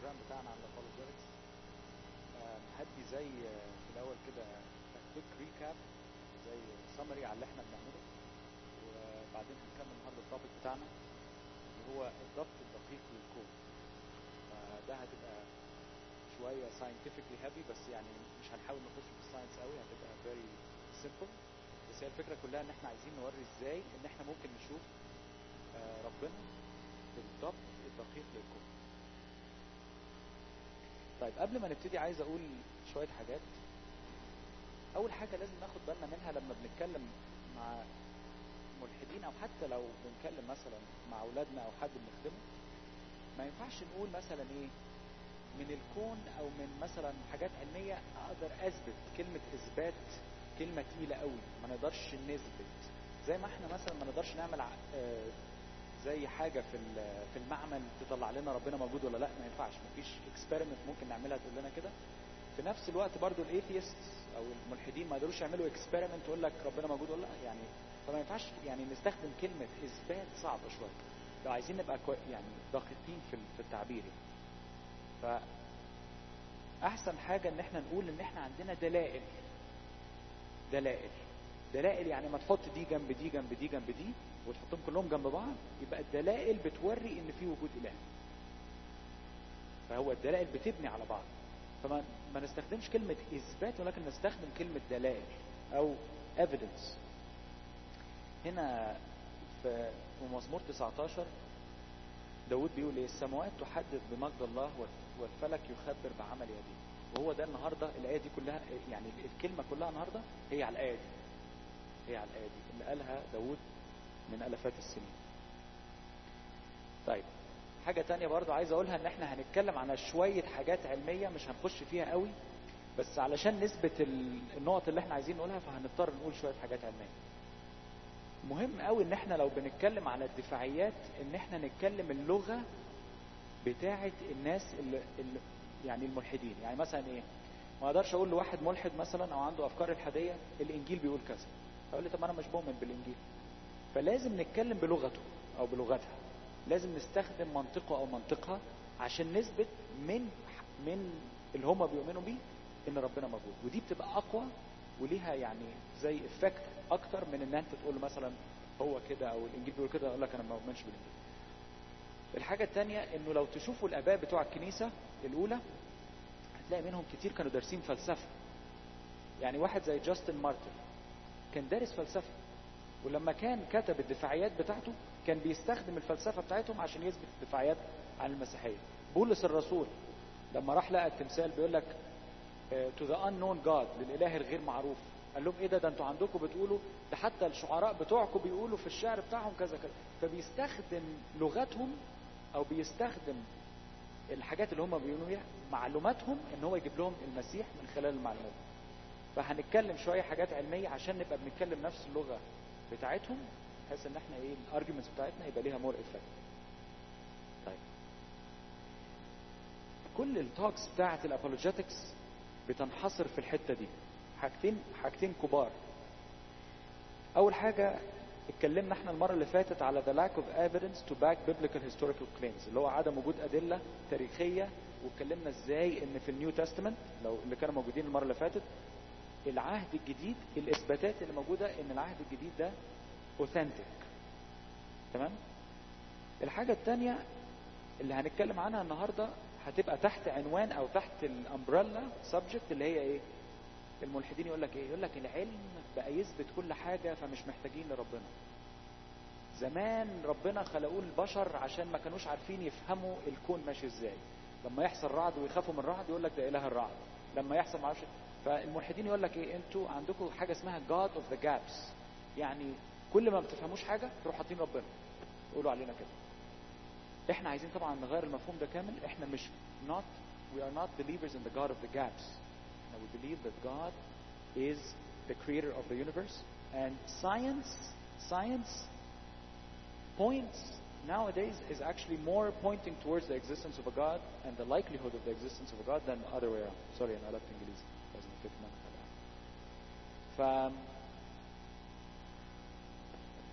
البروجرام بتاعنا عن الابولوجيتكس هدي زي آه، في الاول كده كويك ريكاب زي سمري على اللي احنا بنعمله وبعدين هنكمل النهارده التوبيك بتاعنا اللي هو الضبط الدقيق للكود فده هتبقى شويه scientifically heavy بس يعني مش هنحاول نخش في الساينس قوي هتبقى very simple بس هي الفكره كلها ان احنا عايزين نوري ازاي ان احنا ممكن نشوف آه، ربنا بالضبط الدقيق للكون طيب قبل ما نبتدي عايز اقول شويه حاجات اول حاجه لازم ناخد بالنا منها لما بنتكلم مع ملحدين او حتى لو بنتكلم مثلا مع اولادنا او حد بنخدمه ما ينفعش نقول مثلا ايه من الكون او من مثلا حاجات علميه اقدر اثبت كلمه اثبات كلمه تقيله قوي ما نقدرش نثبت زي ما احنا مثلا ما نقدرش نعمل ع- آه، زي حاجه في ال- في المعمل تطلع لنا ربنا موجود ولا لا ما ينفعش مفيش اكسبيرمنت ممكن نعملها تقول لنا كده في نفس الوقت برضو الايثيست او الملحدين ما يقدروش يعملوا اكسبيرمنت تقول لك ربنا موجود ولا لا يعني فما ينفعش يعني نستخدم كلمه اثبات صعبه شويه لو عايزين نبقى كوي يعني دقيقين في ال- في التعبير يعني. فاحسن حاجه ان احنا نقول ان احنا عندنا دلائل دلائل دلائل يعني ما تحط دي جنب دي جنب دي جنب دي وتحطهم كلهم جنب بعض يبقى الدلائل بتوري ان في وجود اله فهو الدلائل بتبني على بعض فما ما نستخدمش كلمة إثبات ولكن نستخدم كلمة دلائل أو evidence هنا في في مزمور 19 داود بيقول ايه السماوات تحدث بمجد الله والفلك يخبر بعمل يديه وهو ده النهارده الايه دي كلها يعني الكلمه كلها النهارده هي على الايه دي هي على الايه دي اللي قالها داود من الافات السنين طيب حاجه تانية برضو عايز اقولها ان احنا هنتكلم على شويه حاجات علميه مش هنخش فيها قوي بس علشان نثبت ال- النقط اللي احنا عايزين نقولها فهنضطر نقول شويه حاجات علميه مهم قوي ان احنا لو بنتكلم على الدفاعيات ان احنا نتكلم اللغه بتاعه الناس اللي, اللي يعني الملحدين يعني مثلا ايه ما اقدرش اقول لواحد ملحد مثلا او عنده افكار الحاديه الانجيل بيقول كذا هيقول لي طب انا مش مؤمن بالانجيل فلازم نتكلم بلغته او بلغتها لازم نستخدم منطقه او منطقها عشان نثبت من من اللي هم بيؤمنوا بيه ان ربنا موجود ودي بتبقى اقوى وليها يعني زي افكت اكتر من ان انت تقول له مثلا هو كده او الانجيل بيقول كده اقول لك انا ما بؤمنش بالانجيل الحاجة التانية انه لو تشوفوا الاباء بتوع الكنيسة الاولى هتلاقي منهم كتير كانوا دارسين فلسفة يعني واحد زي جاستن مارتن كان دارس فلسفة ولما كان كتب الدفاعيات بتاعته كان بيستخدم الفلسفة بتاعتهم عشان يثبت الدفاعيات عن المسيحية بولس الرسول لما راح لقى التمثال بيقول لك to the unknown God للإله الغير معروف قال لهم ايه ده ده انتوا عندكم بتقولوا ده حتى الشعراء بتوعكم بيقولوا في الشعر بتاعهم كذا كذا فبيستخدم لغتهم او بيستخدم الحاجات اللي هم بيقولوا بيها معلوماتهم ان هو يجيب لهم المسيح من خلال المعلومات فهنتكلم شويه حاجات علميه عشان نبقى بنتكلم نفس اللغه بتاعتهم بحيث ان احنا ايه الارجيومنتس بتاعتنا يبقى ليها مور افكت طيب كل التوكس بتاعت الابولوجيتكس بتنحصر في الحته دي حاجتين حاجتين كبار اول حاجه اتكلمنا احنا المره اللي فاتت على the lack of evidence to back biblical historical claims اللي هو عدم وجود ادله تاريخيه واتكلمنا ازاي ان في النيو تestament لو اللي كانوا موجودين المره اللي فاتت العهد الجديد الاثباتات اللي موجوده ان العهد الجديد ده authentic تمام الحاجه الثانيه اللي هنتكلم عنها النهارده هتبقى تحت عنوان او تحت الامبريلا سبجكت اللي هي ايه الملحدين يقول لك ايه يقول لك العلم بقى يثبت كل حاجه فمش محتاجين لربنا زمان ربنا خلقوه البشر عشان ما كانوش عارفين يفهموا الكون ماشي ازاي لما يحصل رعد ويخافوا من الرعد يقول لك ده اله الرعد لما يحصل معرفش فالملحدين يقول لك ايه انتوا عندكم حاجه اسمها God of the gaps يعني كل ما بتفهموش حاجه تروحوا حاطين ربنا يقولوا علينا كده احنا عايزين طبعا نغير المفهوم ده كامل احنا مش not we are not believers in the God of the gaps Now we believe that God is the creator of the universe and science science points nowadays is actually more pointing towards the existence of a God and the likelihood of the existence of a God than the other way around. Sorry انا قلبت انجليزي لازم افتكر ان انا ف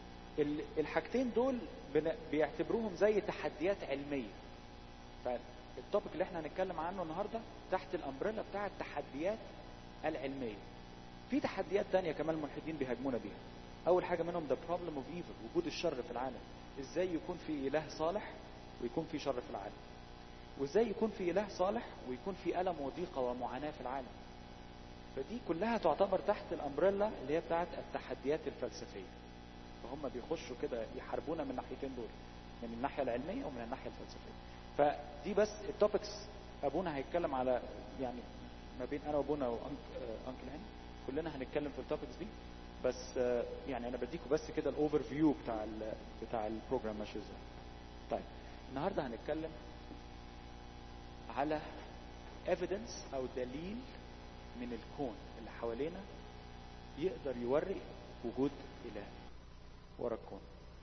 ال- الحاجتين دول بن- بيعتبروهم زي تحديات علميه التوبيك اللي احنا هنتكلم عنه النهارده تحت الامبريلا بتاع التحديات العلميه في تحديات تانية كمان الملحدين بيهاجمونا بيها اول حاجه منهم the problem of evil وجود الشر في العالم ازاي يكون في اله صالح ويكون في شر في العالم وازاي يكون في اله صالح ويكون في الم وضيقه ومعاناه في العالم فدي كلها تعتبر تحت الامبريلا اللي هي بتاعت التحديات الفلسفيه فهم بيخشوا كده يحاربونا من الناحيتين دول من الناحيه العلميه ومن الناحيه الفلسفيه فدي بس التوبكس ابونا هيتكلم على يعني ما بين انا وابونا وانكل هاني كلنا هنتكلم في التوبكس دي بس آه، يعني انا بديكوا بس كده الاوفر فيو بتاع ال بتاع البروجرام ماشي ازاي طيب النهارده هنتكلم على evidence او دليل من الكون اللي حوالينا يقدر يوري وجود اله ورا الكون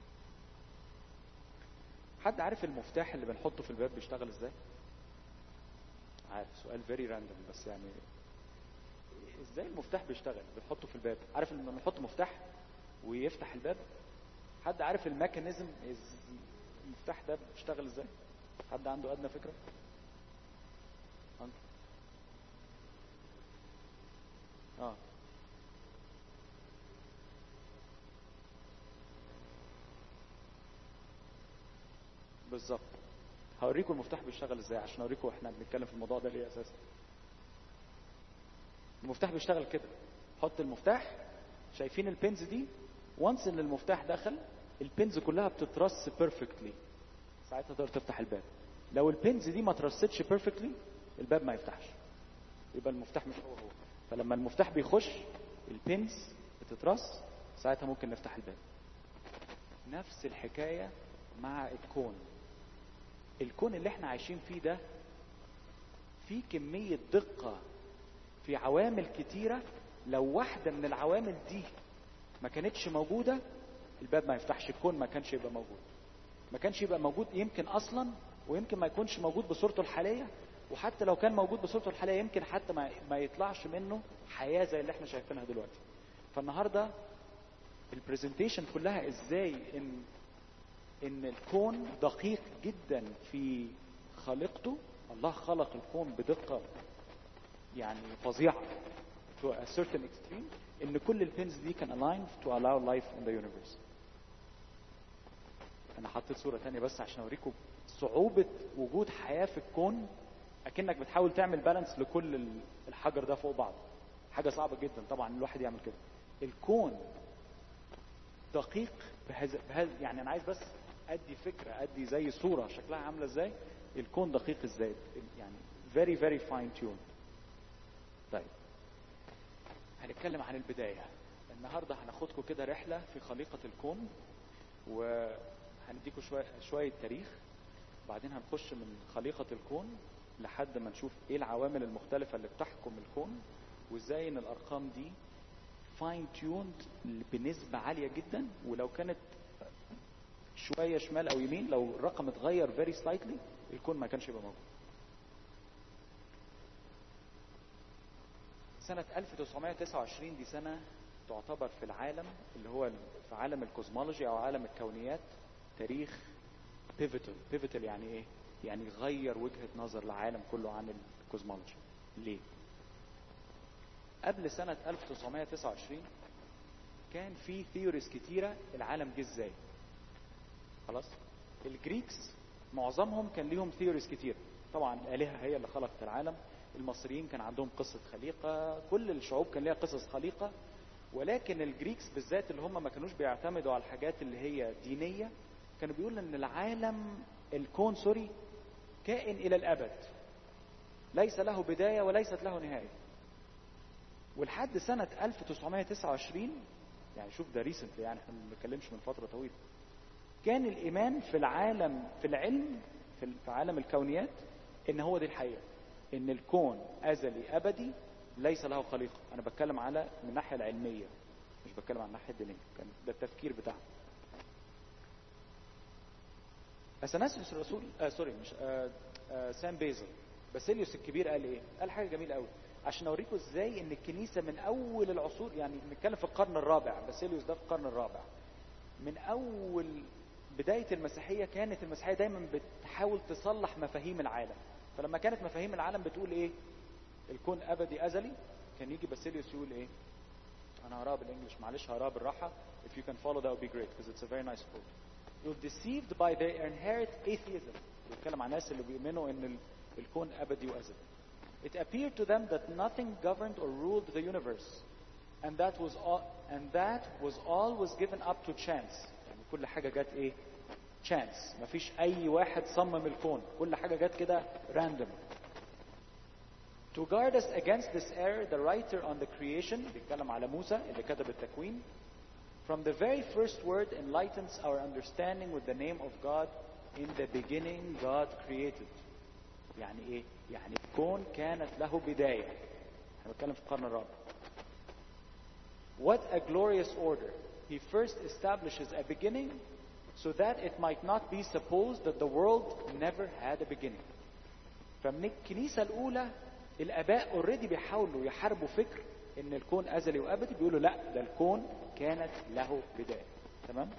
حد عارف المفتاح اللي بنحطه في الباب بيشتغل ازاي عارف سؤال فيري راندوم بس يعني ازاي المفتاح بيشتغل بنحطه في الباب عارف لما بنحط مفتاح ويفتح الباب حد عارف الميكانيزم إز- المفتاح ده بيشتغل ازاي حد عنده ادنى فكره أنت؟ اه بالظبط هوريكم المفتاح بيشتغل ازاي عشان اوريكم احنا بنتكلم في الموضوع ده ليه اساسا المفتاح بيشتغل كده حط المفتاح شايفين البنز دي وانس ان المفتاح دخل البنز كلها بتترص بيرفكتلي ساعتها تقدر تفتح الباب لو البنز دي ما ترصتش بيرفكتلي الباب ما يفتحش يبقى المفتاح مش هو هو فلما المفتاح بيخش البنز بتترص ساعتها ممكن نفتح الباب نفس الحكاية مع الكون الكون اللي احنا عايشين فيه ده فيه كمية دقة في عوامل كتيرة لو واحدة من العوامل دي ما كانتش موجودة الباب ما يفتحش الكون ما كانش يبقى موجود ما كانش يبقى موجود يمكن اصلا ويمكن ما يكونش موجود بصورته الحالية وحتى لو كان موجود بصورته الحالية يمكن حتى ما, ما يطلعش منه حياة زي اللي احنا شايفينها دلوقتي فالنهاردة البرزنتيشن كلها ازاي ان ان الكون دقيق جدا في خلقته الله خلق الكون بدقة يعني فظيعة to a certain extreme ان كل البنز دي كان aligned to allow life in the universe انا حطيت صورة تانية بس عشان اوريكم صعوبة وجود حياة في الكون اكنك بتحاول تعمل بالانس لكل ال- الحجر ده فوق بعض حاجة صعبة جدا طبعا الواحد يعمل كده الكون دقيق بهذا بهذا يعني انا عايز بس ادي فكره ادي زي صوره شكلها عامله ازاي الكون دقيق ازاي يعني very very fine tuned طيب هنتكلم عن البدايه النهارده هناخدكم كده رحله في خليقه الكون وهنديكم شويه شويه تاريخ بعدين هنخش من خليقه الكون لحد ما نشوف ايه العوامل المختلفه اللي بتحكم الكون وازاي ان الارقام دي فاين تيوند بنسبة عالية جدا ولو كانت شوية شمال او يمين لو الرقم اتغير فيري سلايتلي الكون ما كانش يبقى موجود سنة 1929 دي سنة تعتبر في العالم اللي هو في عالم الكوزمولوجي او عالم الكونيات تاريخ بيفيتال بيفيتال يعني ايه يعني غير وجهة نظر العالم كله عن الكوزمولوجي ليه قبل سنة 1929 كان في ثيوريز كتيرة العالم جه ازاي خلاص الجريكس معظمهم كان ليهم ثيوريز كتير طبعا الآلهة هي اللي خلقت العالم المصريين كان عندهم قصة خليقة كل الشعوب كان ليها قصص خليقة ولكن الجريكس بالذات اللي هم ما كانوش بيعتمدوا على الحاجات اللي هي دينية كانوا بيقولوا ان العالم الكون سوري كائن الى الابد ليس له بداية وليست له نهاية ولحد سنة 1929 يعني شوف ده ريسنت يعني احنا ما بنتكلمش من فترة طويلة كان الإيمان في العالم في العلم في في عالم الكونيات إن هو دي الحقيقة إن الكون أزلي أبدي ليس له خليقة أنا بتكلم على من الناحية العلمية مش بتكلم عن الناحية الدينية كان ده التفكير بتاعهم اثناسيوس الرسول آه سوري مش آه آه سام بيزل باسيليوس الكبير قال ايه؟ قال حاجه جميله قوي عشان اوريكم ازاي ان الكنيسه من اول العصور يعني بنتكلم في القرن الرابع باسيليوس ده في القرن الرابع من اول بدايه المسيحيه كانت المسيحيه دايما بتحاول تصلح مفاهيم العالم فلما كانت مفاهيم العالم بتقول ايه الكون ابدي ازلي كان يجي باسيليوس يقول ايه انا هقراها بالانجلش معلش هقراها بالراحه if you can follow that would be great because it's a very nice quote you're deceived by their inherent atheism بيتكلم عن الناس اللي بيؤمنوا ان ال- الكون ابدي وازلي it appeared to them that nothing governed or ruled the universe and that was all and that was always given up to chance يعني كل حاجه جت ايه chance مفيش اي واحد صمم الكون كل حاجه جت كده random To guard us against this error, the writer on the creation, بيتكلم على موسى اللي كتب التكوين, from the very first word enlightens our understanding with the name of God. In the beginning, God created. يعني ايه؟ يعني الكون كانت له بداية. احنا بنتكلم في القرن الرابع. What a glorious order. He first establishes a beginning so that it might not be supposed that the world never had a beginning. فمن الكنيسة الأولى الآباء اوريدي بيحاولوا يحاربوا فكر إن الكون أزلي وأبدي بيقولوا لا ده الكون كانت له بداية تمام؟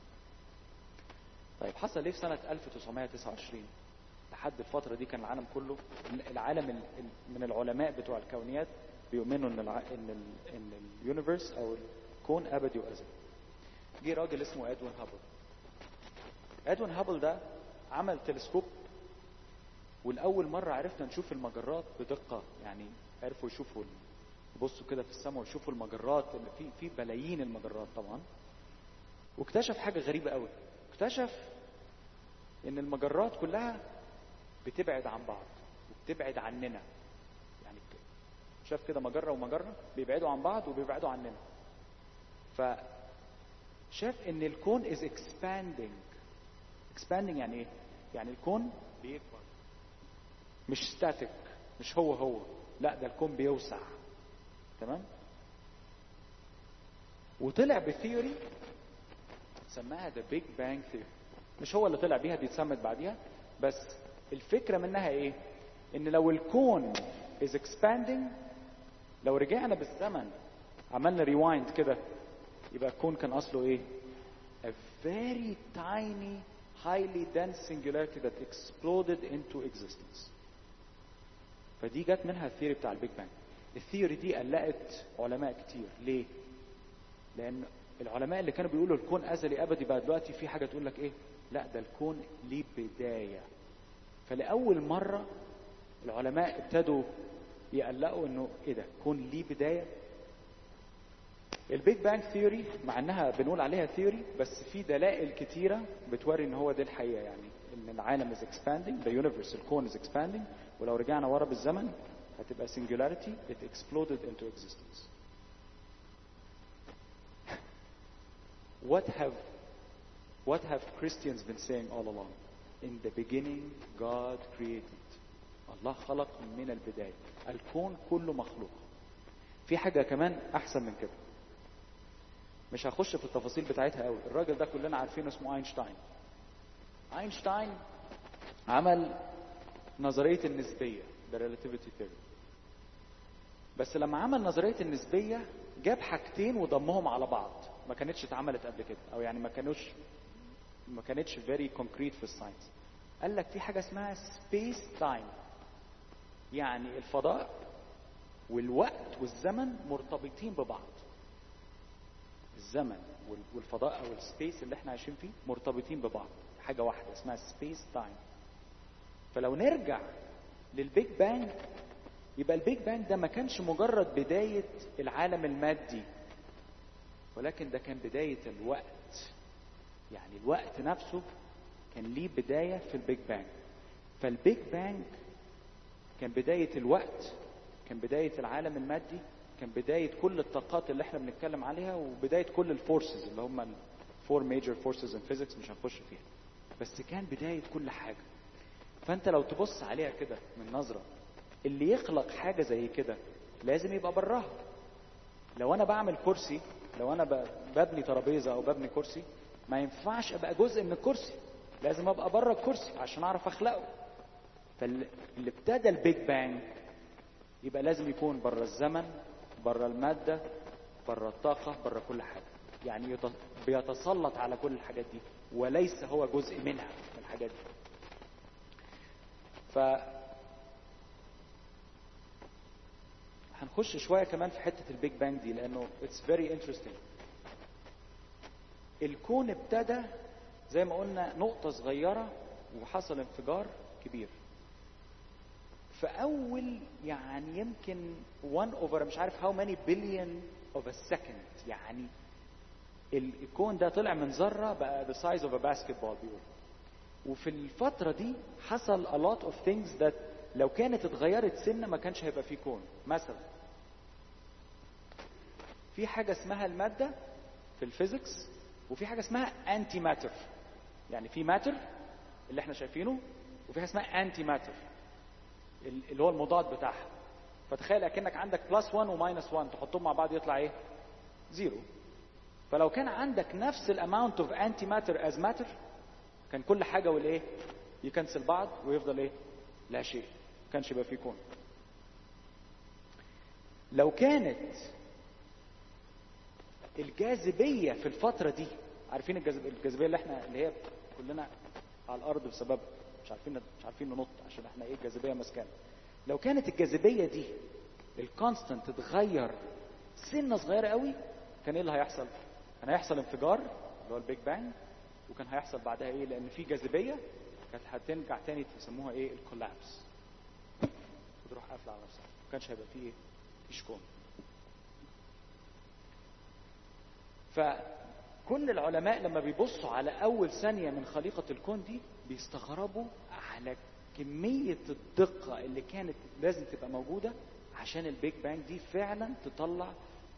طيب حصل إيه في سنة 1929 لحد الفترة دي كان العالم كله العالم ال- ال- من العلماء بتوع الكونيات بيؤمنوا إن الع... إن ال... إن اليونيفرس أو الكون أبدي وأزلي. جه راجل اسمه إدوين هابل. إدوين هابل ده عمل تلسكوب والأول مرة عرفنا نشوف المجرات بدقة يعني عرفوا يشوفوا ال- يبصوا كده في السماء ويشوفوا المجرات اللي في في بلايين المجرات طبعا واكتشف حاجة غريبة قوي اكتشف ان المجرات كلها بتبعد عن بعض وبتبعد عننا يعني ك- شاف كده مجرة ومجرة بيبعدوا عن بعض وبيبعدوا عننا فشاف ان الكون is expanding expanding يعني ايه يعني الكون بيكبر مش ستاتيك مش هو هو لا ده الكون بيوسع تمام وطلع بثيوري سماها ذا بيج بانج ثيوري مش هو اللي طلع بيها دي اتسمت بعديها بس الفكره منها ايه ان لو الكون is expanding لو رجعنا بالزمن عملنا ريوايند كده يبقى الكون كان اصله ايه a very tiny highly dense singularity that exploded into existence فدي جت منها الثيوري بتاع البيج بانج الثيوري دي قلقت علماء كتير ليه لان العلماء اللي كانوا بيقولوا الكون ازلي ابدي بقى دلوقتي في حاجه تقول لك ايه لا ده الكون ليه بدايه فلاول مره العلماء ابتدوا يقلقوا انه ايه ده كون ليه بدايه البيج بانج ثيوري مع انها بنقول عليها ثيوري بس في دلائل كتيره بتوري ان هو دي الحقيقه يعني ان العالم is expanding the universe الكون is expanding ولو رجعنا ورا بالزمن هتبقى singularity it exploded into existence what have what have Christians been saying all along in the beginning God created الله خلق من البداية الكون كله مخلوق في حاجة كمان أحسن من كده مش هخش في التفاصيل بتاعتها قوي الراجل ده كلنا عارفينه اسمه اينشتاين اينشتاين عمل نظرية النسبية the relativity theory بس لما عمل نظرية النسبية جاب حاجتين وضمهم على بعض ما كانتش اتعملت قبل كده او يعني ما كانوش ما كانتش very concrete في الساينس قال لك في حاجة اسمها space time يعني الفضاء والوقت والزمن مرتبطين ببعض الزمن وال- والفضاء او السبيس اللي احنا عايشين فيه مرتبطين ببعض حاجه واحده اسمها سبيس تايم فلو نرجع للبيج بانج يبقى البيج بانج ده ما كانش مجرد بدايه العالم المادي ولكن ده كان بدايه الوقت يعني الوقت نفسه كان ليه بدايه في البيج بانج فالبيج بانج كان بدايه الوقت كان بدايه العالم المادي كان بدايه كل الطاقات اللي احنا بنتكلم عليها وبدايه كل الفورسز اللي هم الفور ميجر فورسز ان فيزيكس مش هنخش فيها بس كان بدايه كل حاجه فانت لو تبص عليها كده من نظره اللي يخلق حاجه زي كده لازم يبقى براها لو انا بعمل كرسي لو انا ب- ببني ترابيزه او ببني كرسي ما ينفعش ابقى جزء من الكرسي لازم ابقى بره الكرسي عشان اعرف اخلقه فاللي ابتدى البيج بانج يبقى لازم يكون بره الزمن بره المادة بره الطاقة بره كل حاجة يعني يت- بيتسلط على كل الحاجات دي وليس هو جزء منها من الحاجات دي هنخش شويه كمان في حته البيج بانج دي لانه اتس فيري انترستنج الكون ابتدى زي ما قلنا نقطه صغيره وحصل انفجار كبير في اول يعني يمكن 1 اوفر مش عارف هاو ماني بليون اوف ا سكند يعني الكون ده طلع من ذره بقى the size of a basketball بيقول وفي الفتره دي حصل a lot of things that لو كانت اتغيرت سنه ما كانش هيبقى فيه كون مثلا في حاجه اسمها الماده في الفيزيكس وفي حاجه اسمها انتي ماتر يعني في ماتر اللي احنا شايفينه وفي حاجه اسمها انتي ماتر اللي هو المضاد بتاعها فتخيل اكنك عندك بلس 1 وماينس 1 تحطهم مع بعض يطلع ايه زيرو فلو كان عندك نفس الاماونت اوف انتي ماتر از ماتر كان كل حاجه والايه يكنسل بعض ويفضل ايه لا شيء ما كانش يبقى فيه كون لو كانت الجاذبيه في الفتره دي عارفين الجاذب- الجاذبيه اللي احنا اللي هي كلنا على الارض بسبب مش عارفين مش عارفين ننط عشان احنا ايه الجاذبيه ماسكانا لو كانت الجاذبيه دي الكونستنت تتغير سنه صغيره قوي كان ايه اللي هيحصل؟ كان هيحصل انفجار اللي هو البيج بانج وكان هيحصل بعدها ايه؟ لان في جاذبيه كانت هترجع تاني يسموها ايه؟ الكولابس وتروح قافله على نفسها ما كانش هيبقى فيه ايه؟ مفيش كون فكل العلماء لما بيبصوا على اول ثانيه من خليقه الكون دي بيستغربوا على كميه الدقه اللي كانت لازم تبقى موجوده عشان البيج بانج دي فعلا تطلع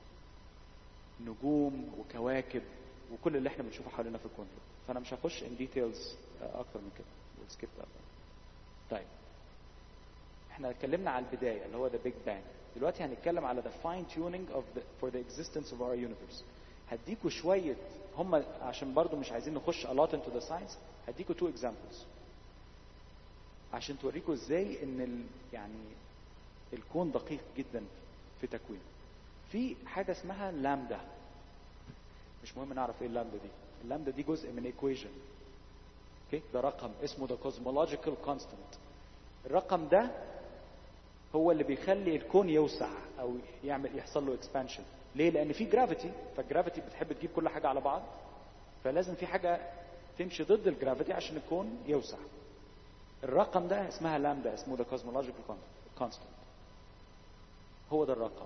نجوم وكواكب وكل اللي احنا بنشوفه حوالينا في الكون ده. فانا مش هخش ان ديتيلز اكتر من كده we'll skip that one. طيب احنا اتكلمنا على البدايه اللي هو ذا بيج بانج دلوقتي هنتكلم على the fine tuning of the for the existence of our universe هديكوا شويه هم عشان برضو مش عايزين نخش a lot into the science هديكوا two examples عشان توريكوا ازاي ان ال يعني الكون دقيق جدا في تكوينه في حاجه اسمها لامدا مش مهم نعرف ايه اللامدا دي اللامدا دي جزء من ايكويشن اوكي ده رقم اسمه ده كوزمولوجيكال كونستانت الرقم ده هو اللي بيخلي الكون يوسع او يعمل يحصل له اكسبانشن ليه لان في جرافيتي فالجرافيتي بتحب تجيب كل حاجه على بعض فلازم في حاجه تمشي ضد الجرافيتي عشان الكون يوسع الرقم ده اسمها لامدا اسمه ده كوزمولوجيكال كونستانت هو ده الرقم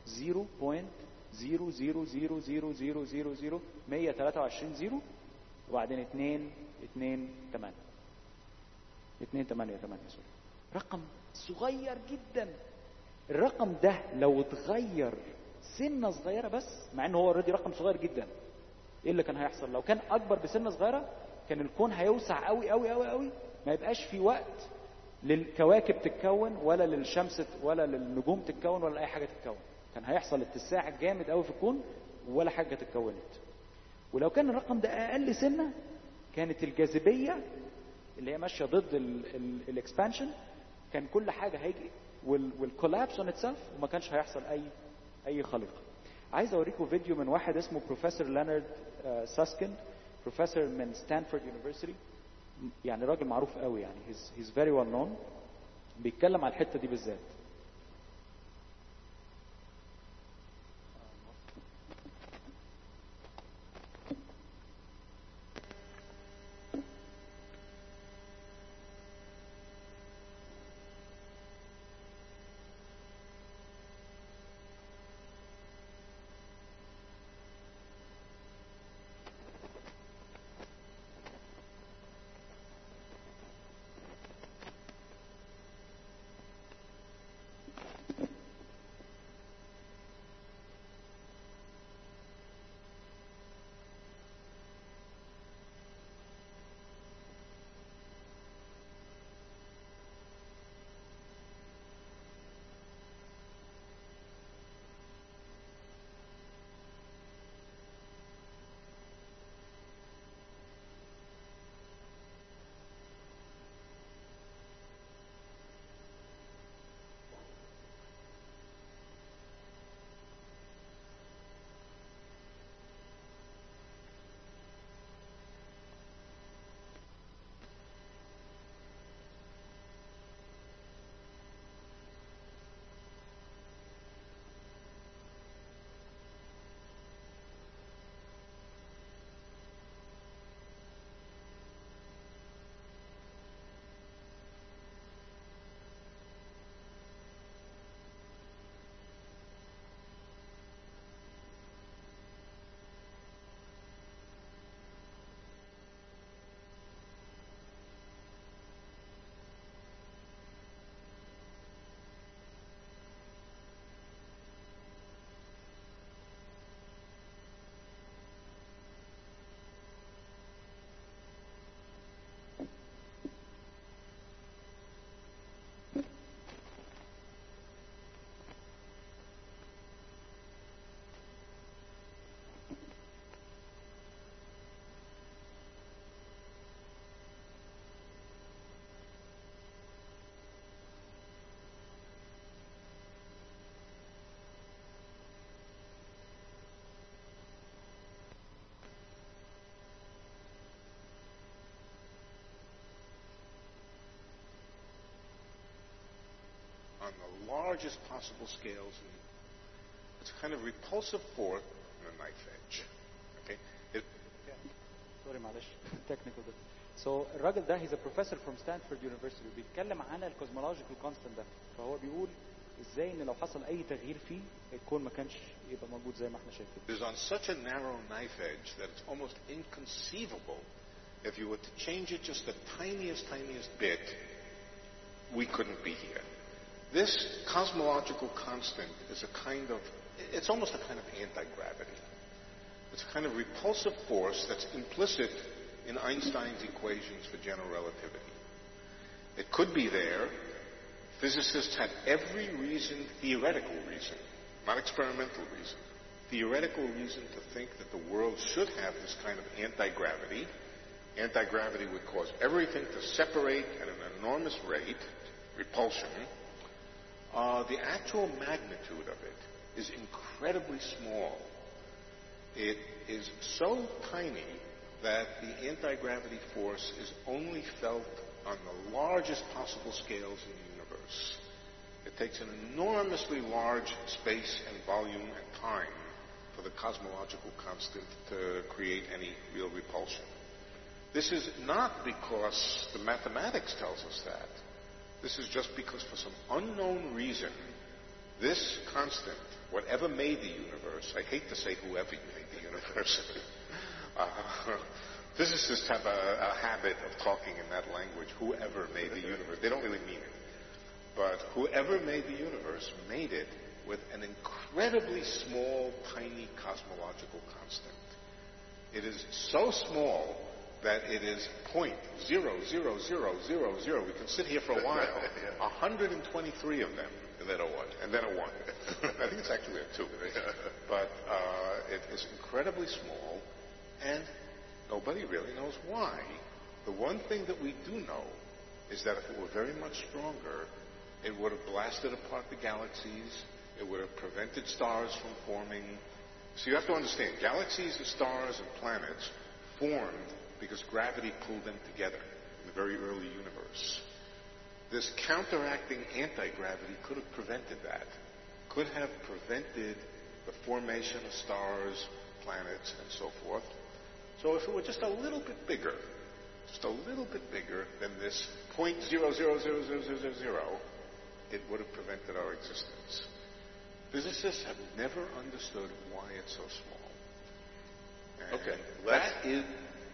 0.0000000 123 زيرو وبعدين 2 2 8 2 8 8 سوري رقم صغير جدا الرقم ده لو اتغير سنه صغيره بس مع ان هو اوريدي رقم صغير جدا ايه اللي كان هيحصل لو كان اكبر بسنه صغيره كان الكون هيوسع قوي قوي قوي قوي ما يبقاش في وقت للكواكب تتكون ولا للشمس ت- ولا للنجوم تتكون ولا اي حاجه تتكون كان هيحصل اتساع جامد قوي في الكون ولا حاجه اتكونت ولو كان الرقم ده اقل سنه كانت الجاذبيه اللي هي ماشيه ضد الاكسبانشن كان كل حاجه هيجي والكولابس اون اتسلف وما كانش هيحصل اي اي خليقه عايز اوريكم فيديو من واحد اسمه بروفيسور لينارد ساسكن بروفيسور من ستانفورد يونيفرسيتي يعني راجل معروف قوي يعني هيز هيز فيري ويل نون بيتكلم على الحته دي بالذات on the largest possible scales. And it's a kind of repulsive force on a knife edge. Okay? It, سوري معلش تكنيكال بس سو الراجل ده هيز بروفيسور فروم ستانفورد يونيفرسيتي بيتكلم عن الكوزمولوجيكال كونستنت ده فهو بيقول ازاي ان لو حصل اي تغيير فيه الكون ما كانش يبقى موجود زي ما احنا شايفين It is on such a narrow knife edge that it's almost inconceivable if you were to change it just the tiniest, tiniest bit, we couldn't be here. This cosmological constant is a kind of, it's almost a kind of anti-gravity. It's a kind of repulsive force that's implicit in Einstein's equations for general relativity. It could be there. Physicists had every reason, theoretical reason, not experimental reason, theoretical reason to think that the world should have this kind of anti-gravity. Anti-gravity would cause everything to separate at an enormous rate, repulsion. Uh, the actual magnitude of it is incredibly small. It is so tiny that the anti-gravity force is only felt on the largest possible scales in the universe. It takes an enormously large space and volume and time for the cosmological constant to create any real repulsion. This is not because the mathematics tells us that. This is just because for some unknown reason, this constant, whatever made the universe, I hate to say whoever made the universe, uh, physicists have a, a habit of talking in that language, whoever made the universe. They don't really mean it. But whoever made the universe made it with an incredibly small, tiny cosmological constant. It is so small that it is point zero zero zero zero zero. We can sit here for a while. 123 of them, And then a one. and then a one. I think it's actually a two. But uh, it is incredibly small, and nobody really knows why. The one thing that we do know is that if it were very much stronger, it would have blasted apart the galaxies. It would have prevented stars from forming. So you have to understand, galaxies and stars and planets formed because gravity pulled them together in the very early universe. This counteracting anti-gravity could have prevented that. Could have prevented the formation of stars, planets, and so forth. So if it were just a little bit bigger, just a little bit bigger than this point zero zero zero zero zero zero zero, it would have prevented our existence. Physicists have never understood why it's so small. And Okay, that let's- is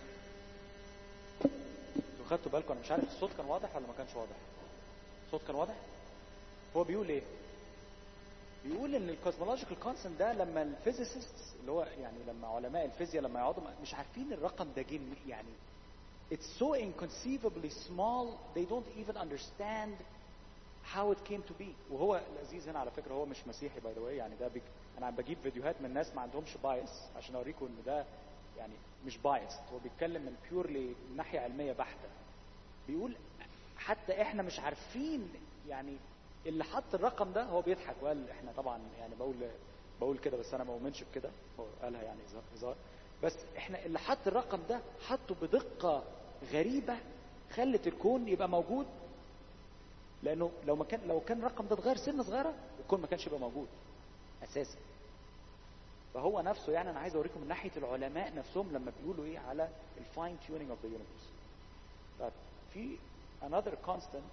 انتوا خدتوا بالكم انا مش عارف الصوت كان واضح ولا ما كانش واضح الصوت كان واضح هو بيقول ايه بيقول ان الكوزمولوجيكال كونستنت ده لما الفيزيسيست اللي هو يعني لما علماء الفيزياء لما يقعدوا مش عارفين الرقم ده جه منين، يعني it's so inconceivably small they don't even understand how it came to be وهو لذيذ هنا على فكره هو مش مسيحي باي ذا واي يعني ده بيك انا عم بجيب فيديوهات من ناس ما عندهمش بايس عشان اوريكم ان ده يعني مش بايس هو بيتكلم من بيورلي من ناحيه علميه بحته بيقول حتى احنا مش عارفين يعني اللي حط الرقم ده هو بيضحك وقال احنا طبعا يعني بقول بقول كده بس انا ما اؤمنش بكده هو قالها يعني هزار- هزار بس احنا اللي حط الرقم ده حطه بدقه غريبه خلت الكون يبقى موجود لانه لو ما كان لو كان الرقم ده اتغير سنه صغيره الكون ما كانش يبقى موجود اساسا فهو نفسه يعني انا عايز اوريكم من ناحيه العلماء نفسهم لما بيقولوا ايه على الفاين تيونينج اوف ذا يونيفرس طيب في another constant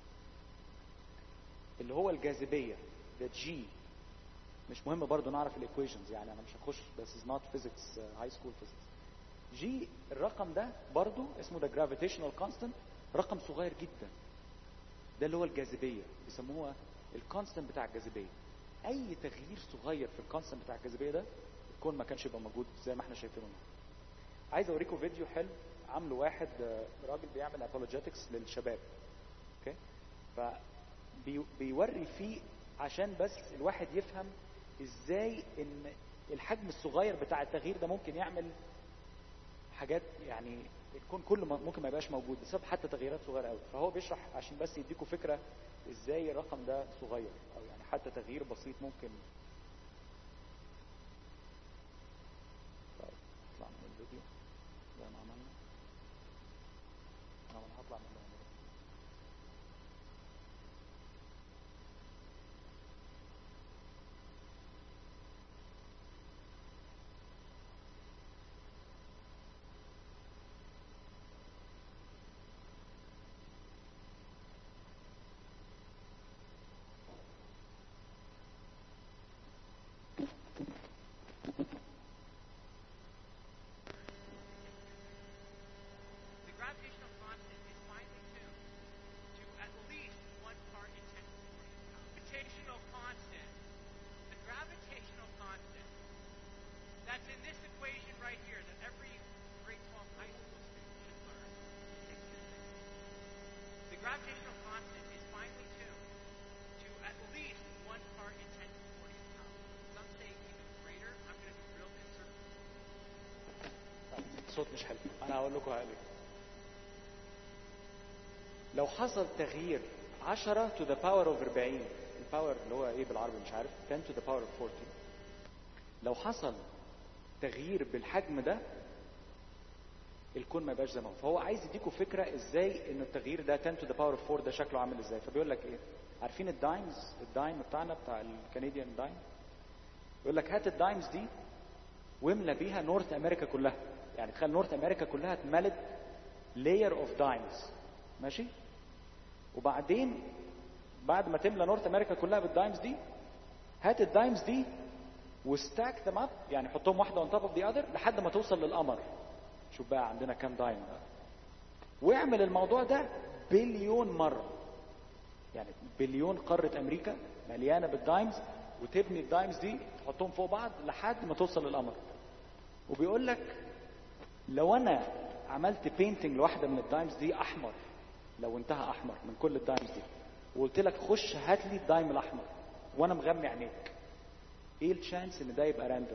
اللي هو الجاذبيه ده جي مش مهم برضو نعرف الايكويشنز يعني انا مش هخش بس is not physics هاي سكول physics جي الرقم ده برضو اسمه ده gravitational constant رقم صغير جدا ده اللي هو الجاذبيه بيسموها الكونستنت بتاع الجاذبيه اي تغيير صغير في الكونستنت بتاع الجاذبيه ده الكون ما كانش يبقى موجود زي ما احنا شايفينه النهارده. عايز اوريكم فيديو حلو عامله واحد آه، راجل بيعمل ابولوجيتكس للشباب اوكي فبيوري فيه عشان بس الواحد يفهم ازاي ان الحجم الصغير بتاع التغيير ده ممكن يعمل حاجات يعني الكون كله م- ممكن ما يبقاش موجود بسبب حتى تغييرات صغيره قوي فهو بيشرح عشان بس يديكم فكره ازاي الرقم ده صغير او يعني حتى تغيير بسيط ممكن طيب نطلع من الفيديو زي ما عملنا انا أنا هطلع منه الصوت مش حلو انا هقول لكم هقلب لو حصل تغيير 10 to the power of 40 الباور اللي هو ايه بالعربي مش عارف 10 to the power of 40 لو حصل تغيير بالحجم ده الكون ما يبقاش زي ما هو فهو عايز يديكم فكره ازاي ان التغيير ده 10 to the power of 4 ده شكله عامل ازاي فبيقول لك ايه عارفين الدايمز الدايم بتاعنا بتاع الكنديان دايم يقول لك هات الدايمز دي واملى بيها نورث امريكا كلها يعني تخيل نورث امريكا كلها اتملت لاير اوف دايمز ماشي وبعدين بعد ما تملى نورث امريكا كلها بالدايمز دي هات الدايمز دي وستاك ذم اب يعني حطهم واحده اون توب اوف ذا اذر لحد ما توصل للقمر شوف بقى عندنا كام دايم بقى واعمل الموضوع ده بليون مره يعني بليون قاره امريكا مليانه بالدايمز وتبني الدايمز دي تحطهم فوق بعض لحد ما توصل للقمر وبيقول لك لو انا عملت بينتنج لواحده من الدايمز دي احمر لو انتهى احمر من كل الدايمز دي وقلت لك خش هات لي الدايم الاحمر وانا مغمي عينيك ايه الشانس ان ده يبقى راندوم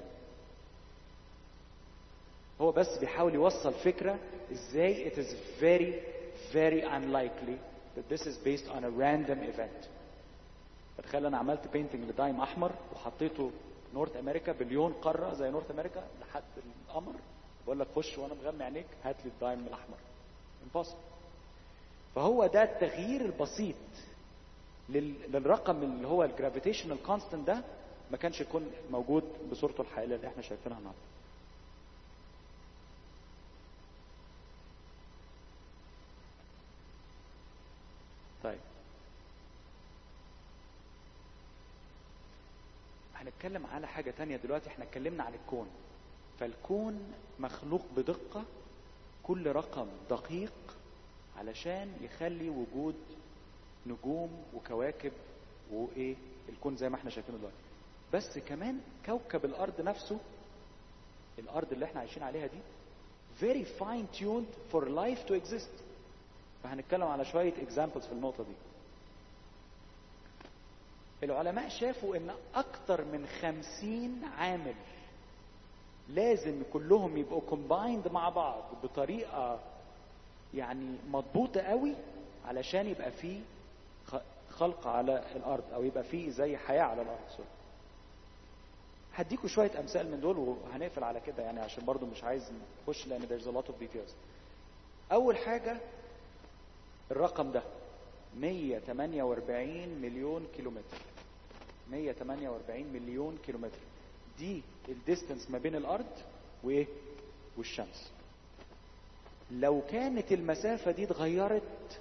هو بس بيحاول يوصل فكره ازاي it is very very unlikely that this is based on a random event فتخيل انا عملت بينتنج لدايم احمر وحطيته نورث امريكا بليون قاره زي نورث امريكا لحد القمر بقول لك خش وانا مغمي عينيك هات لي الدايم الاحمر impossible فهو ده التغيير البسيط لل... للرقم اللي هو الجرافيتيشنال كونستنت ده ما كانش يكون موجود بصورته الحقيقيه اللي احنا شايفينها النهارده طيب هنتكلم على حاجة تانية دلوقتي احنا اتكلمنا عن الكون فالكون مخلوق بدقة كل رقم دقيق علشان يخلي وجود نجوم وكواكب وايه الكون زي ما احنا شايفينه دلوقتي بس كمان كوكب الارض نفسه الارض اللي احنا عايشين عليها دي very fine tuned for life to exist فهنتكلم على شوية examples في النقطة دي العلماء شافوا ان اكتر من خمسين عامل لازم كلهم يبقوا combined مع بعض بطريقة يعني مضبوطة قوي علشان يبقى فيه خلق على الارض او يبقى فيه زي حياة على الارض سوري هديكوا شوية امثال من دول وهنقفل على كده يعني عشان برضو مش عايز نخش لان there's a lot of details اول حاجة الرقم ده 148 مليون كيلومتر 148 مليون كيلومتر دي الديستنس ما بين الارض وايه والشمس لو كانت المسافة دي اتغيرت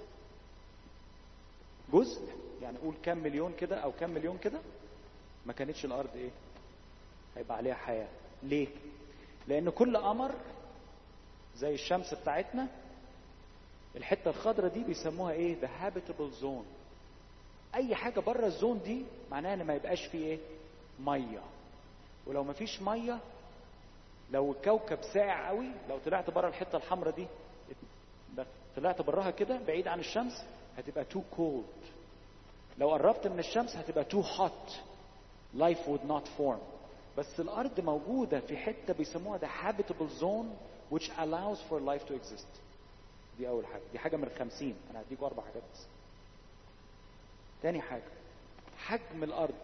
جزء يعني قول كام مليون كده او كام مليون كده ما كانتش الارض ايه هيبقى عليها حياة ليه لان كل قمر زي الشمس بتاعتنا الحته الخضراء دي بيسموها ايه the habitable zone اي حاجه بره الزون دي معناها ان ما يبقاش فيه ايه ميه ولو ما فيش ميه لو الكوكب ساقع قوي لو طلعت بره الحته الحمراء دي طلعت براها كده بعيد عن الشمس هتبقى too cold لو قربت من الشمس هتبقى too hot life would not form بس الارض موجوده في حته بيسموها the habitable zone which allows for life to exist دي اول حاجه دي حاجه من الخمسين انا هديكوا اربع حاجات بس تاني حاجه حجم الارض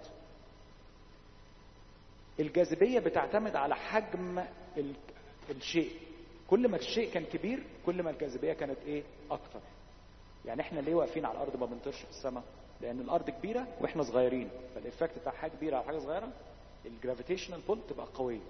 الجاذبيه بتعتمد على حجم ال... الشيء كل ما الشيء كان كبير كل ما الجاذبيه كانت ايه اكتر يعني احنا ليه واقفين على الارض ما بنطيرش في السماء لان الارض كبيره واحنا صغيرين فالايفكت بتاع حاجه كبيره على حاجه صغيره الجرافيتيشنال بول تبقى قويه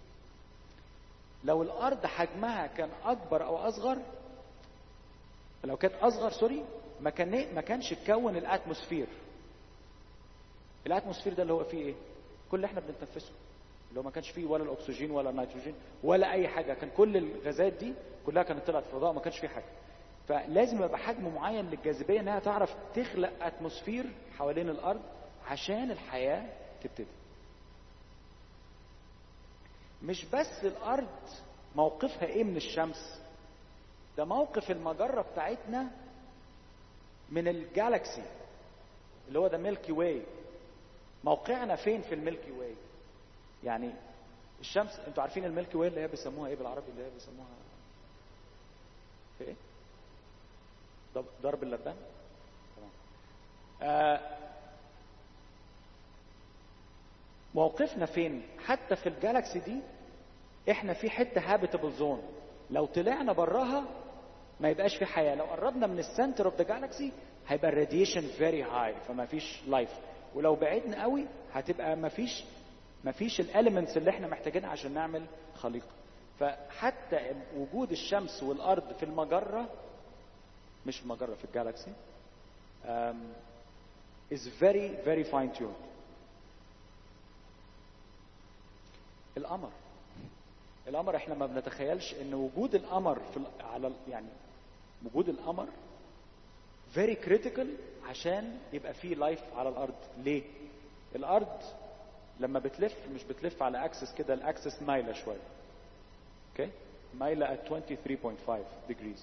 لو الارض حجمها كان اكبر او اصغر لو كانت اصغر سوري ما كان ما كانش اتكون الاتموسفير الاتموسفير ده اللي هو فيه ايه كل اللي احنا بنتنفسه اللي هو ما كانش فيه ولا الاكسجين ولا النيتروجين ولا اي حاجه كان كل الغازات دي كلها كانت طلعت في الفضاء ما كانش فيه حاجه فلازم يبقى حجم معين للجاذبيه انها تعرف تخلق اتموسفير حوالين الارض عشان الحياه تبتدي مش بس الارض موقفها ايه من الشمس ده موقف المجره بتاعتنا من الجالاكسي اللي هو ده ميلكي واي موقعنا فين في الميلكي واي يعني الشمس انتوا عارفين الميلكي واي اللي هي بيسموها ايه بالعربي اللي هي بيسموها في ايه ضرب- ضرب اللبان تمام آه موقفنا فين حتى في الجالاكسي دي احنا في حته هابيتابل زون لو طلعنا براها ما يبقاش في حياه لو قربنا من السنتر اوف ذا جالاكسي هيبقى الراديشن فيري هاي فما فيش لايف ولو بعدنا قوي هتبقى ما فيش ما فيش الاليمنتس اللي احنا محتاجينها عشان نعمل خليقه فحتى وجود الشمس والارض في المجره مش في المجره في الجالاكسي um, is very very fine tuned القمر القمر احنا ما بنتخيلش ان وجود القمر في ال- على ال- يعني وجود القمر very critical عشان يبقى فيه لايف على الارض ليه الارض لما بتلف مش بتلف على اكسس كده الاكسس مايله شويه اوكي مايله at 23.5 degrees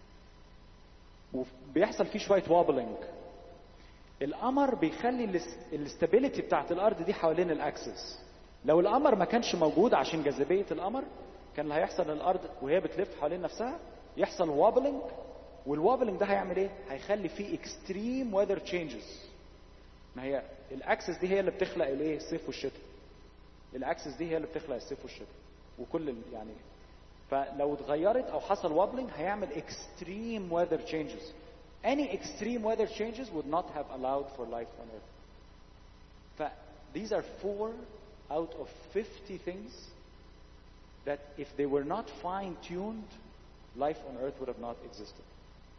وبيحصل فيه شويه وابلنج القمر بيخلي الاستابيليتي بتاعت الارض دي حوالين الاكسس لو القمر ما كانش موجود عشان جاذبيه القمر كان اللي هيحصل الارض وهي بتلف حوالين نفسها يحصل وابلنج والوابلنج ده هيعمل ايه هيخلي فيه اكستريم ويذر تشينجز ما هي الاكسس دي هي اللي بتخلق الايه الصيف والشتاء الاكسس دي هي اللي بتخلق الصيف والشتاء وكل ال- يعني فلو اتغيرت او حصل وابلنج هيعمل extreme weather changes any extreme weather changes would not have allowed for life on earth ف these are four out of 50 things that if they were not fine tuned life on earth would have not existed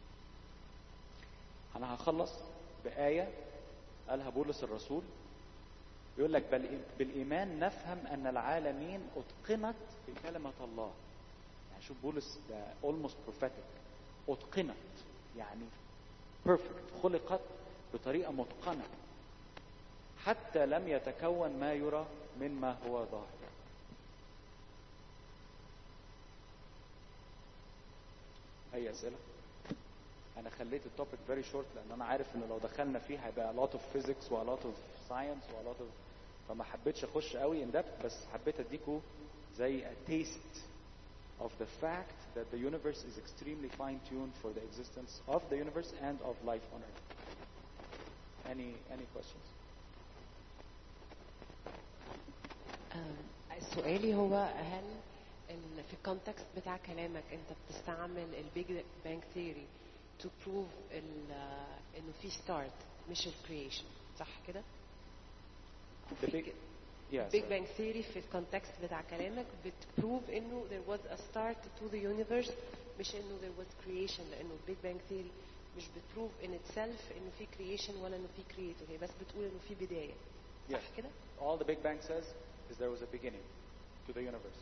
انا هخلص بآية قالها بولس الرسول يقول لك بل بالإيمان نفهم أن العالمين أتقنت بكلمة الله يعني شوف بولس ده almost prophetic أتقنت يعني perfect خلقت بطريقة متقنة حتى لم يتكون ما يرى مما هو ظاهر أي أسئلة؟ أنا خليت التوبيك very short لأن أنا عارف إن لو دخلنا فيه هيبقى a lot of physics و a lot of science و a lot of فما حبيتش أخش قوي in depth بس حبيت أديكوا زي a taste of the fact that the universe is extremely fine-tuned for the existence of the universe and of life on earth. Any any questions? آه، سؤالي هو هل ال- في الكونتكست بتاع كلامك انت بتستعمل البيج بانج ثيوري تو بروف انه في ستارت مش الكرييشن صح كده؟ The big, yeah. بيج sorry. بانج ثيوري في الكونتكست بتاع كلامك بتبروف انه there was a start to the universe مش انه there was creation لانه البيج بانج ثيوري مش بتبروف in itself انه في creation ولا انه في creator هي بس بتقول انه في بدايه صح Yes. كده؟ All the Big Bang says is there was a beginning to the universe.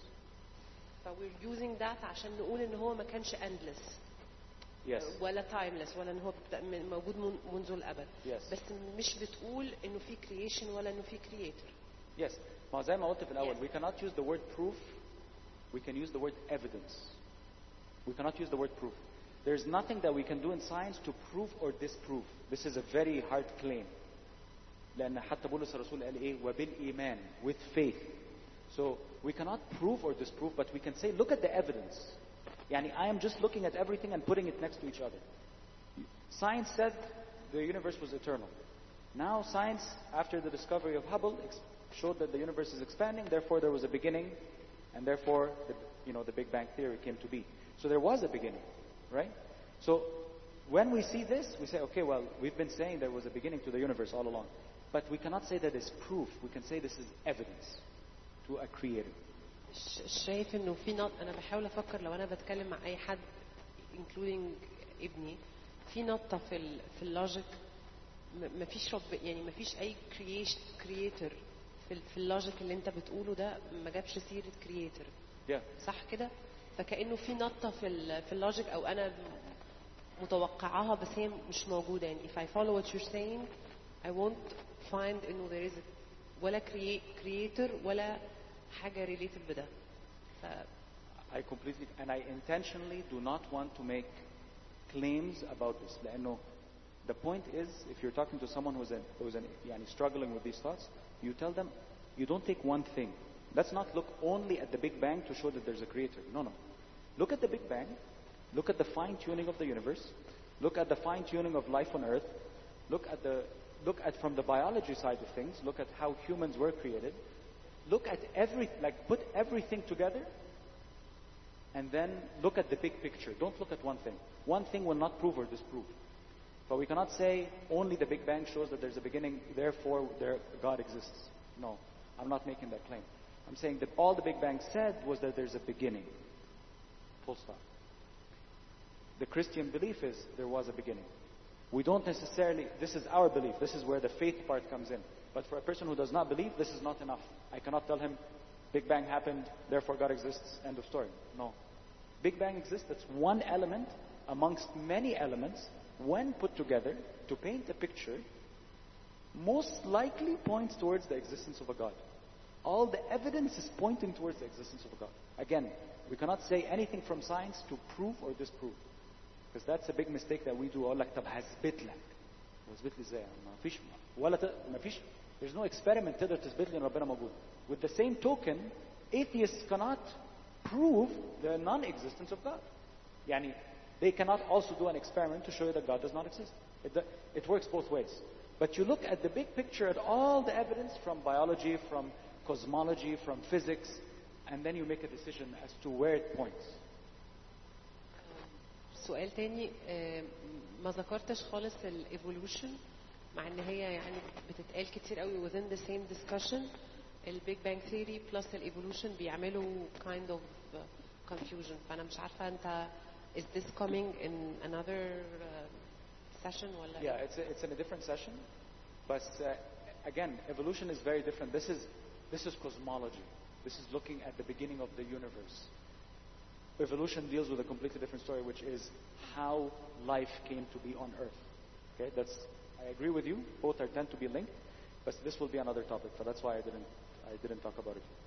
ف we're using that عشان نقول ان هو ما كانش endless Yes. ولا تايمليس ولا ان هو بت- م- موجود من- منذ الابد Yes. بس مش بتقول انه في كرييشن ولا انه في كرييتور Yes. ما زي ما قلت في الأول Yes. we cannot use the word proof we can use the word evidence. We cannot use the word proof. There's nothing that we can do in science to prove or disprove. This is a very hard claim. لأن حتى بولس الرسول قال إيه وبالإيمان with faith. So we cannot prove or disprove but we can say look at the evidence. يعني I am just looking at everything and putting it next to each other. Science said the universe was eternal. Now science, after the discovery of Hubble, ex- showed that the universe is expanding. Therefore, there was a beginning, and therefore, the, you know, the Big Bang theory came to be. So there was a beginning, right? So when we see this, we say, okay, well, we've been saying there was a beginning to the universe all along, but we cannot say that it's proof. We can say this is evidence to a creator. ش- شايف انه في نط انا بحاول افكر لو انا بتكلم مع اي حد including ابني في نطه في ال في اللوجيك م- مفيش رب يعني مفيش اي كرييشن كرييتور في ال- في اللوجيك اللي انت بتقوله ده ما جابش سيره كرييتور Yeah. صح كده فكانه في نطه في ال في اللوجيك او انا متوقعاها بس هي مش موجوده يعني if I follow what you're saying I won't find انه there is a ولا create- creator ولا حاجه related بده ف I completely and I intentionally do not want to make claims about this لأنه the point is if you're talking to someone who's, an, who's an, يعني struggling with these thoughts you tell them you don't take one thing let's not look only at the Big Bang to show that there's a creator no no look at the Big Bang Look at the fine tuning of the universe. Look at the fine tuning of life on earth. Look at the look at from the biology side of things. Look at how humans were created. Look at every like put everything together and then look at the big picture. Don't look at one thing. One thing will not prove or disprove. But we cannot say only the Big Bang shows that there's a beginning, therefore there, God exists. No, I'm not making that claim. I'm saying that all the Big Bang said was that there's a beginning. Full stop. The Christian belief is there was a beginning. We don't necessarily, this is our belief, this is where the faith part comes in. But for a person who does not believe, this is not enough. I cannot tell him, Big Bang happened, therefore God exists, end of story. No. Big Bang exists, that's one element amongst many elements, when put together to paint a picture, most likely points towards the existence of a God. All the evidence is pointing towards the existence of a God. Again, we cannot say anything from science to prove or disprove. Because that's a big mistake that we do. اقول لك طب هثبت لك. هثبت لي ازاي؟ ما فيش ولا ت... ما فيش there's no experiment تقدر تثبت لي ان ربنا موجود. With the same token, atheists cannot prove the non-existence of God. يعني they cannot also do an experiment to show you that God does not exist. It, it works both ways. But you look at the big picture, at all the evidence from biology, from cosmology, from physics, and then you make a decision as to where it points. سؤال تاني آه، ما ذكرتش خالص الايفولوشن مع ان هي يعني بتتقال كتير قوي within the same discussion البيج بانج ثيوري بلس الايفولوشن بيعملوا kind of uh, confusion فانا مش عارفه انت is this coming in another uh, session ولا Yeah, it's, a, it's in a different session. But uh, again, evolution is very different. This is, this is cosmology. This is looking at the beginning of the universe. Evolution deals with a completely different story, which is how life came to be on Earth. Okay, that's I agree with you. Both are tend to be linked, but this will be another topic. So that's why I didn't I didn't talk about it.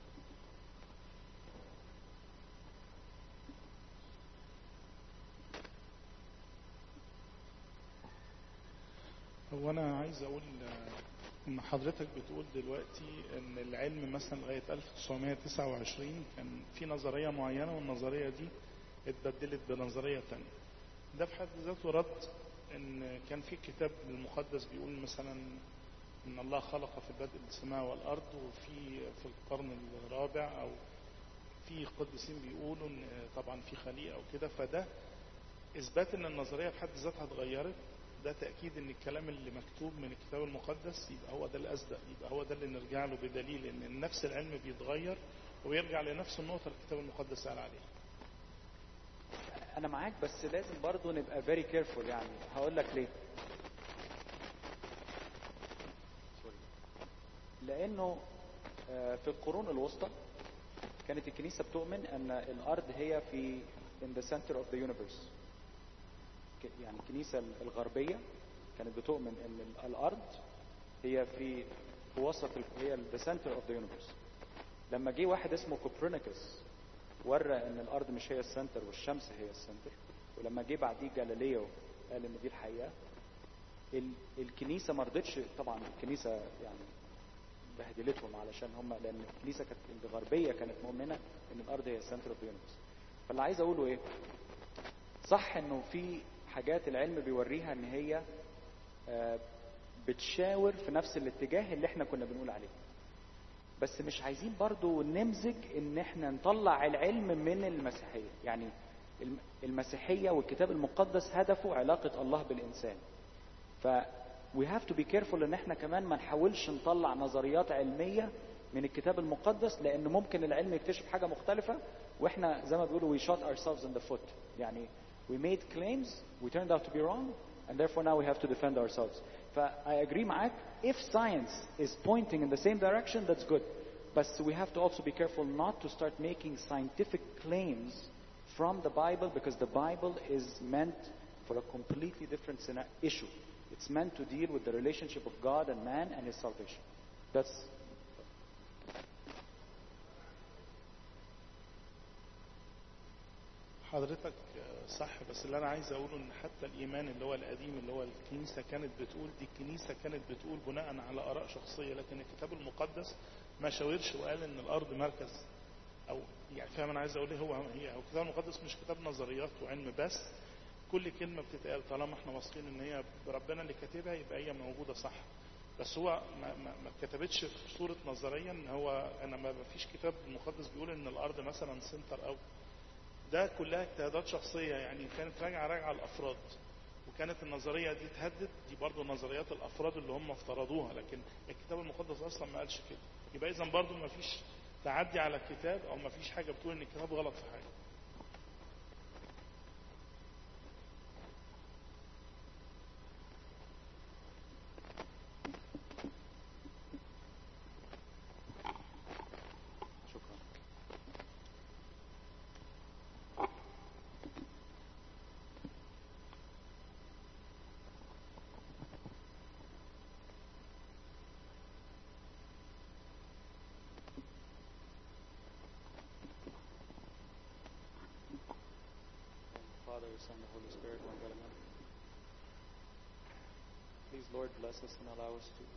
هو انا عايز اقول آه، ان حضرتك بتقول دلوقتي ان العلم مثلا لغايه 1929 كان في نظريه معينه والنظريه دي اتبدلت بنظريه تانية ده في حد ذاته رد ان كان في كتاب المقدس بيقول مثلا ان الله خلق في البدء السماء والارض وفي في القرن الرابع او في قديسين بيقولوا ان طبعا في خليقه وكده فده اثبات ان النظريه في حد ذاتها اتغيرت ده تاكيد ان الكلام اللي مكتوب من الكتاب المقدس يبقى هو ده الاصدق يبقى هو ده اللي نرجع له بدليل ان نفس العلم بيتغير ويرجع لنفس النقطه اللي الكتاب المقدس قال عليها انا معاك بس لازم برضو نبقى very careful يعني هقول لك ليه لانه آه، في القرون الوسطى كانت الكنيسه بتؤمن ان الارض هي في in the center of the universe ك- يعني الكنيسه الغربيه كانت بتؤمن ان ال- الارض هي في في وسط ال- هي the center of the universe لما جه واحد اسمه كوبرنيكوس ورى ان الارض مش هي السنتر والشمس هي السنتر ولما جه بعديه جاليليو قال ان دي الحقيقه ال- الكنيسه ما رضتش طبعا الكنيسه يعني بهدلتهم علشان هم لان الكنيسه كانت الغربيه كانت مؤمنه ان الارض هي السنتر اوف يونيفرس فاللي عايز اقوله ايه صح انه في حاجات العلم بيوريها ان هي آه، بتشاور في نفس الاتجاه اللي احنا كنا بنقول عليه بس مش عايزين برضو نمزج ان احنا نطلع العلم من المسيحية يعني الم- المسيحية والكتاب المقدس هدفه علاقة الله بالإنسان ف we have to be careful ان احنا كمان ما نحاولش نطلع نظريات علمية من الكتاب المقدس لان ممكن العلم يكتشف حاجة مختلفة واحنا زي ما بيقولوا we shot ourselves in the foot يعني we made claims we turned out to be wrong and therefore now we have to defend ourselves ف I agree معاك if science is pointing in the same direction that's good but we have to also be careful not to start making scientific claims from the Bible because the Bible is meant for a completely different scena- issue. It's meant to deal with the relationship of God and man and his salvation. That's حضرتك آه، صح بس اللي انا عايز اقوله ان حتى الايمان اللي هو القديم اللي هو الكنيسه كانت بتقول دي الكنيسه كانت بتقول بناء على اراء شخصيه لكن الكتاب المقدس ما شاورش وقال ان الارض مركز او يعني فاهم انا عايز اقول ايه هو هي هو الكتاب المقدس مش كتاب نظريات وعلم بس كل كلمه بتتقال طالما احنا واثقين ان هي ربنا اللي كاتبها يبقى هي موجوده صح بس هو ما, ما, ما اتكتبتش في صوره نظريا ان هو انا ما ما فيش كتاب مقدس بيقول ان الارض مثلا سنتر او ده كلها اجتهادات شخصيه يعني كانت راجعه راجعه الافراد وكانت النظريه دي تهدد دي برضو نظريات الافراد اللي هم افترضوها لكن الكتاب المقدس اصلا ما قالش كده يبقى اذا برضو ما فيش تعدي على الكتاب او ما فيش حاجه بتقول ان الكتاب غلط في حاجه شكرا Father, Son, and Holy Spirit, one God amen. Please, Lord, bless us and allow us to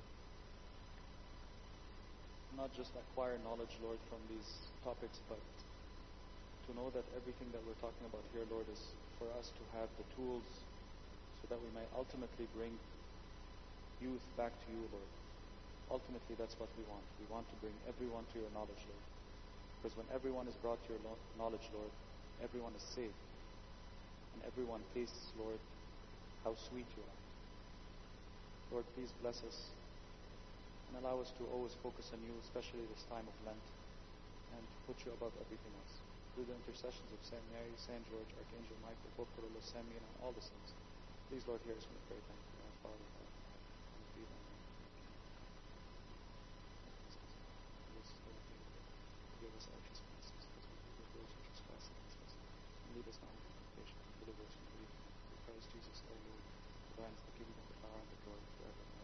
not just acquire knowledge, Lord, from these topics, but to know that everything that we're talking about here, Lord, is for us to have the tools so that we may ultimately bring youth back to you, Lord. Ultimately, that's what we want. We want to bring everyone to your knowledge, Lord. Because when everyone is brought to your lo- knowledge, Lord, everyone is saved. And everyone tastes, Lord, how sweet you are. Lord, please bless us and allow us to always focus on you, especially this time of Lent, and to put you above everything else. Through the intercessions of Saint Mary, Saint George, Archangel Michael, Pope Carolus, Saint Mina, and all the saints. Please, Lord, hear us when we pray. Thank you, our Father. who art in heaven, hallowed be thy name. Forgive us our trespasses, as we forgive those who trespass against us. And lead us not into temptation, but deliver us from evil. Through Christ Jesus our Lord, for thine is the kingdom, the power, and the glory forever. and ever.